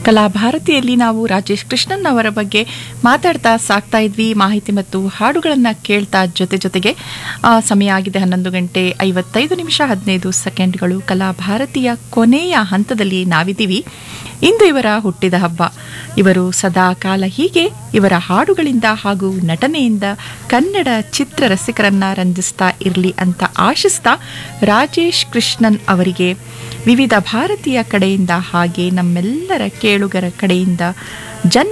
ಕಲಾಭಾರತಿಯಲ್ಲಿ ನಾವು ರಾಜೇಶ್ ಕೃಷ್ಣನ್ ಅವರ ಬಗ್ಗೆ ಮಾತಾಡ್ತಾ ಸಾಕ್ತಾ ಇದ್ವಿ ಮಾಹಿತಿ ಮತ್ತು ಹಾಡುಗಳನ್ನು ಕೇಳ್ತಾ ಜೊತೆ ಜೊತೆಗೆ ಆ, ಸಮಯ ಆಗಿದೆ ಹನ್ನೊಂದು ಗಂಟೆ ಐವತ್ತೈದು ನಿಮಿಷ ಹದಿನೈದು ಸೆಕೆಂಡ್ಗಳು ಕಲಾಭಾರತಿಯ ಕೊನೆಯ ಹಂತದಲ್ಲಿ ನಾವಿದ್ದೀವಿ ಇಂದು ಇವರ ಹುಟ್ಟಿದ ಹಬ್ಬ ಇವರು ಸದಾ ಕಾಲ ಹೀಗೆ ಇವರ ಹಾಡುಗಳಿಂದ ಹಾಗೂ ನಟನೆಯಿಂದ ಕನ್ನಡ ಚಿತ್ರ ರಸಿಕರನ್ನ ರಂಜಿಸ್ತಾ ಇರಲಿ ಅಂತ ಆಶಿಸ್ತಾ ರಾಜೇಶ್ ಕೃಷ್ಣನ್ ಅವರಿಗೆ ವಿವಿಧ ಭಾರತೀಯ ಕಡೆಯಿಂದ ಹಾಗೆ ನಮ್ಮೆಲ್ಲರ ಕೇಳುಗರ ಕಡೆಯಿಂದ ಜನ್ಮ